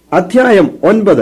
അധ്യായം ഒൻപത്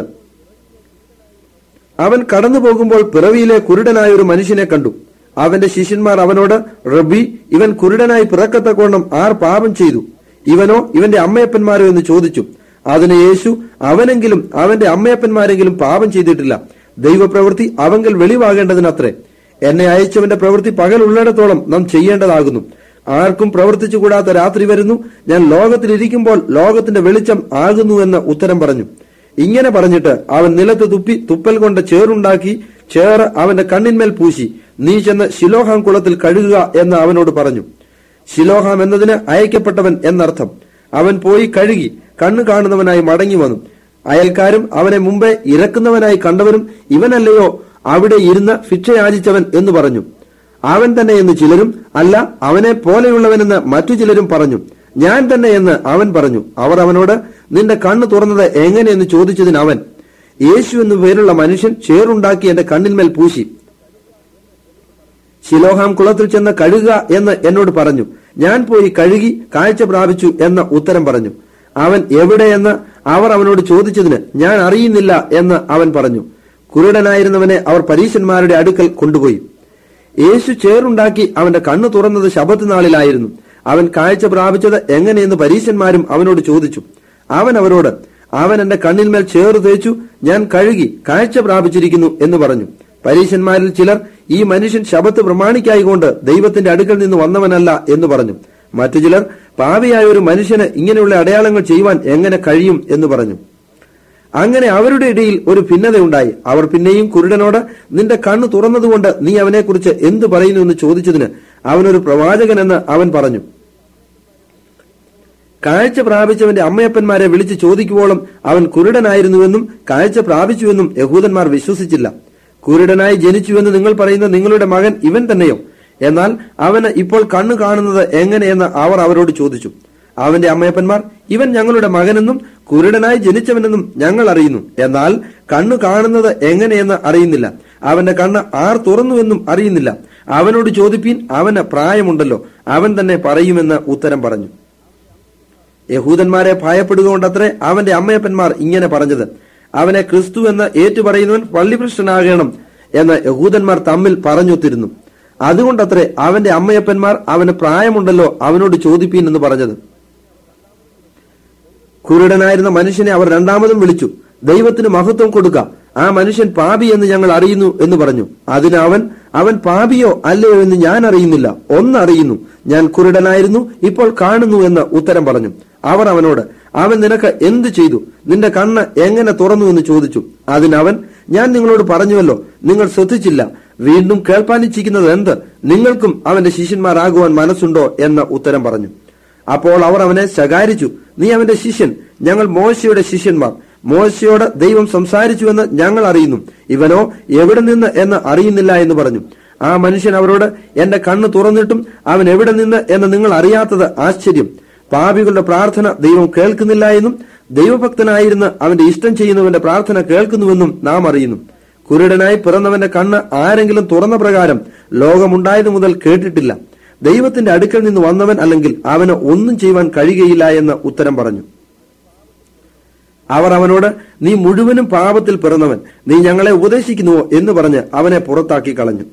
അവൻ കടന്നു പോകുമ്പോൾ പിറവിയിലെ കുരുടനായ ഒരു മനുഷ്യനെ കണ്ടു അവന്റെ ശിഷ്യന്മാർ അവനോട് റബ്ബി ഇവൻ കുരുടനായി പിറക്കത്തക്കോണം ആർ പാപം ചെയ്തു ഇവനോ ഇവന്റെ അമ്മയപ്പന്മാരോ എന്ന് ചോദിച്ചു അതിന് യേശു അവനെങ്കിലും അവന്റെ അമ്മയപ്പന്മാരെങ്കിലും പാപം ചെയ്തിട്ടില്ല ദൈവപ്രവൃത്തി അവങ്കൽ വെളിവാകേണ്ടതിനത്രേ എന്നെ അയച്ചവന്റെ പ്രവൃത്തി പകൽ ഉള്ളിടത്തോളം നാം ചെയ്യേണ്ടതാകുന്നു ആർക്കും പ്രവർത്തിച്ചുകൂടാത്ത രാത്രി വരുന്നു ഞാൻ ലോകത്തിലിരിക്കുമ്പോൾ ലോകത്തിന്റെ വെളിച്ചം ആകുന്നു എന്ന് ഉത്തരം പറഞ്ഞു ഇങ്ങനെ പറഞ്ഞിട്ട് അവൻ നിലത്ത് തുപ്പി തുപ്പൽ കൊണ്ട് ചേറുണ്ടാക്കി ചേറ് അവന്റെ കണ്ണിന്മേൽ പൂശി നീ ചെന്ന് ശിലോഹാം കുളത്തിൽ കഴുകുക എന്ന് അവനോട് പറഞ്ഞു ശിലോഹാം എന്നതിന് അയക്കപ്പെട്ടവൻ എന്നർത്ഥം അവൻ പോയി കഴുകി കണ്ണു കാണുന്നവനായി മടങ്ങി വന്നു അയൽക്കാരും അവനെ മുമ്പേ ഇറക്കുന്നവനായി കണ്ടവരും ഇവനല്ലയോ അവിടെ ഇരുന്ന് ഭിക്ഷ യാചിച്ചവൻ എന്ന് പറഞ്ഞു അവൻ തന്നെ എന്ന് ചിലരും അല്ല അവനെ പോലെയുള്ളവനെന്ന് മറ്റു ചിലരും പറഞ്ഞു ഞാൻ തന്നെ എന്ന് അവൻ പറഞ്ഞു അവർ അവനോട് നിന്റെ കണ്ണ് തുറന്നത് എങ്ങനെയെന്ന് ചോദിച്ചതിന് അവൻ യേശു എന്നു പേരുള്ള മനുഷ്യൻ ചേറുണ്ടാക്കി എന്റെ കണ്ണിന്മേൽ പൂശി ശിലോഹാം കുളത്തിൽ ചെന്ന് കഴുകുക എന്ന് എന്നോട് പറഞ്ഞു ഞാൻ പോയി കഴുകി കാഴ്ച പ്രാപിച്ചു എന്ന ഉത്തരം പറഞ്ഞു അവൻ എവിടെയെന്ന് അവർ അവനോട് ചോദിച്ചതിന് ഞാൻ അറിയുന്നില്ല എന്ന് അവൻ പറഞ്ഞു കുരുടനായിരുന്നവനെ അവർ പരീശന്മാരുടെ അടുക്കൽ കൊണ്ടുപോയി യേശു ചേറുണ്ടാക്കി അവന്റെ കണ്ണു തുറന്നത് ശബത്ത് നാളിലായിരുന്നു അവൻ കാഴ്ച പ്രാപിച്ചത് എങ്ങനെയെന്ന് പരീശന്മാരും അവനോട് ചോദിച്ചു അവൻ അവരോട് അവൻ എന്റെ കണ്ണിന്മേൽ ചേറ് തേച്ചു ഞാൻ കഴുകി കാഴ്ച പ്രാപിച്ചിരിക്കുന്നു എന്ന് പറഞ്ഞു പരീശന്മാരിൽ ചിലർ ഈ മനുഷ്യൻ ശബത്ത് പ്രമാണിക്കായികൊണ്ട് ദൈവത്തിന്റെ അടുക്കൽ നിന്ന് വന്നവനല്ല എന്ന് പറഞ്ഞു മറ്റു ചിലർ പാപിയായ ഒരു മനുഷ്യന് ഇങ്ങനെയുള്ള അടയാളങ്ങൾ ചെയ്യുവാൻ എങ്ങനെ കഴിയും എന്ന് പറഞ്ഞു അങ്ങനെ അവരുടെ ഇടയിൽ ഒരു ഭിന്നതയുണ്ടായി അവർ പിന്നെയും കുരുടനോട് നിന്റെ കണ്ണ് തുറന്നതുകൊണ്ട് നീ അവനെക്കുറിച്ച് എന്തു പറയുന്നു എന്ന് ചോദിച്ചതിന് അവനൊരു പ്രവാചകനെന്ന് അവൻ പറഞ്ഞു കാഴ്ച പ്രാപിച്ചവന്റെ അമ്മയപ്പന്മാരെ വിളിച്ച് ചോദിക്കുവോളം അവൻ കുരുടനായിരുന്നുവെന്നും കാഴ്ച പ്രാപിച്ചുവെന്നും യഹൂദന്മാർ വിശ്വസിച്ചില്ല കുരുടനായി ജനിച്ചുവെന്ന് നിങ്ങൾ പറയുന്ന നിങ്ങളുടെ മകൻ ഇവൻ തന്നെയോ എന്നാൽ അവന് ഇപ്പോൾ കണ്ണു കാണുന്നത് എങ്ങനെയെന്ന് അവർ അവരോട് ചോദിച്ചു അവന്റെ അമ്മയപ്പന്മാർ ഇവൻ ഞങ്ങളുടെ മകനെന്നും കുരുടനായി ജനിച്ചവനെന്നും ഞങ്ങൾ അറിയുന്നു എന്നാൽ കണ്ണു കാണുന്നത് എങ്ങനെയെന്ന് അറിയുന്നില്ല അവന്റെ കണ്ണ് ആർ തുറന്നുവെന്നും അറിയുന്നില്ല അവനോട് ചോദിപ്പീൻ അവന് പ്രായമുണ്ടല്ലോ അവൻ തന്നെ പറയുമെന്ന് ഉത്തരം പറഞ്ഞു യഹൂദന്മാരെ ഭയപ്പെടുക കൊണ്ടത്രേ അവന്റെ അമ്മയപ്പന്മാർ ഇങ്ങനെ പറഞ്ഞത് അവനെ ക്രിസ്തു എന്ന് ഏറ്റുപറയുന്നവൻ പള്ളിപൃഷ്ഠനാകണം എന്ന് യഹൂദന്മാർ തമ്മിൽ പറഞ്ഞൊത്തിരുന്നു അതുകൊണ്ടത്രേ അവന്റെ അമ്മയപ്പന്മാർ അവന് പ്രായമുണ്ടല്ലോ അവനോട് ചോദിപ്പീൻ എന്ന് പറഞ്ഞത് കുരുടനായിരുന്ന മനുഷ്യനെ അവർ രണ്ടാമതും വിളിച്ചു ദൈവത്തിന് മഹത്വം കൊടുക്ക ആ മനുഷ്യൻ പാപി എന്ന് ഞങ്ങൾ അറിയുന്നു എന്ന് പറഞ്ഞു അതിന് അവൻ അവൻ പാപിയോ അല്ലയോ എന്ന് ഞാൻ അറിയുന്നില്ല ഒന്നറിയുന്നു ഞാൻ കുരുടനായിരുന്നു ഇപ്പോൾ കാണുന്നു എന്ന് ഉത്തരം പറഞ്ഞു അവർ അവനോട് അവൻ നിനക്ക് എന്ത് ചെയ്തു നിന്റെ കണ്ണ് എങ്ങനെ തുറന്നു എന്ന് ചോദിച്ചു അതിനവൻ ഞാൻ നിങ്ങളോട് പറഞ്ഞുവല്ലോ നിങ്ങൾ ശ്രദ്ധിച്ചില്ല വീണ്ടും കേൾപ്പാനിച്ചിരിക്കുന്നത് എന്ത് നിങ്ങൾക്കും അവന്റെ ശിഷ്യന്മാരാകുവാൻ മനസ്സുണ്ടോ എന്ന് ഉത്തരം പറഞ്ഞു അപ്പോൾ അവർ അവനെ ശകാരിച്ചു നീ അവന്റെ ശിഷ്യൻ ഞങ്ങൾ മോശയുടെ ശിഷ്യന്മാർ മോശയോട് ദൈവം സംസാരിച്ചുവെന്ന് ഞങ്ങൾ അറിയുന്നു ഇവനോ എവിടെ നിന്ന് എന്ന് അറിയുന്നില്ല എന്ന് പറഞ്ഞു ആ മനുഷ്യൻ അവരോട് എന്റെ കണ്ണ് തുറന്നിട്ടും അവൻ എവിടെ നിന്ന് എന്ന് നിങ്ങൾ അറിയാത്തത് ആശ്ചര്യം പാപികളുടെ പ്രാർത്ഥന ദൈവം കേൾക്കുന്നില്ല എന്നും ദൈവഭക്തനായിരുന്ന് അവന്റെ ഇഷ്ടം ചെയ്യുന്നവന്റെ പ്രാർത്ഥന കേൾക്കുന്നുവെന്നും നാം അറിയുന്നു കുരുടനായി പിറന്നവന്റെ കണ്ണ് ആരെങ്കിലും തുറന്ന പ്രകാരം ലോകമുണ്ടായതു മുതൽ കേട്ടിട്ടില്ല ദൈവത്തിന്റെ അടുക്കൽ നിന്ന് വന്നവൻ അല്ലെങ്കിൽ അവന് ഒന്നും ചെയ്യുവാൻ കഴിയുകയില്ല എന്ന് ഉത്തരം പറഞ്ഞു അവർ അവനോട് നീ മുഴുവനും പാപത്തിൽ പിറന്നവൻ നീ ഞങ്ങളെ ഉപദേശിക്കുന്നുവോ എന്ന് പറഞ്ഞ് അവനെ പുറത്താക്കി കളഞ്ഞു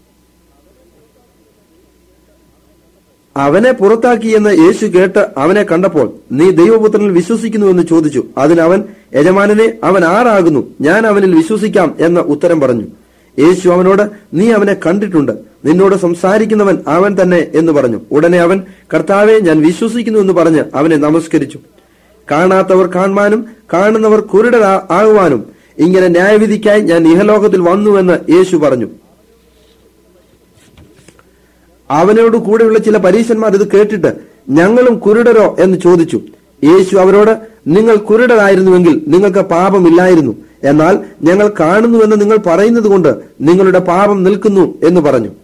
അവനെ പുറത്താക്കിയെന്ന് യേശു കേട്ട് അവനെ കണ്ടപ്പോൾ നീ ദൈവപുത്രനിൽ വിശ്വസിക്കുന്നുവെന്ന് ചോദിച്ചു അതിനവൻ യജമാനനെ അവൻ ആരാകുന്നു ഞാൻ അവനിൽ വിശ്വസിക്കാം എന്ന് ഉത്തരം പറഞ്ഞു യേശു അവനോട് നീ അവനെ കണ്ടിട്ടുണ്ട് നിന്നോട് സംസാരിക്കുന്നവൻ അവൻ തന്നെ എന്ന് പറഞ്ഞു ഉടനെ അവൻ കർത്താവെ ഞാൻ വിശ്വസിക്കുന്നു എന്ന് പറഞ്ഞ് അവനെ നമസ്കരിച്ചു കാണാത്തവർ കാണുവാനും കാണുന്നവർ കുരുടരാ ആകുവാനും ഇങ്ങനെ ന്യായവിധിക്കായി ഞാൻ ഇഹലോകത്തിൽ വന്നുവെന്ന് യേശു പറഞ്ഞു അവനോട് കൂടെയുള്ള ചില പരീശന്മാർ ഇത് കേട്ടിട്ട് ഞങ്ങളും കുരുടരോ എന്ന് ചോദിച്ചു യേശു അവരോട് നിങ്ങൾ കുരുടരായിരുന്നുവെങ്കിൽ നിങ്ങൾക്ക് പാപമില്ലായിരുന്നു എന്നാൽ ഞങ്ങൾ കാണുന്നുവെന്ന് നിങ്ങൾ പറയുന്നത് കൊണ്ട് നിങ്ങളുടെ പാപം നിൽക്കുന്നു എന്ന് പറഞ്ഞു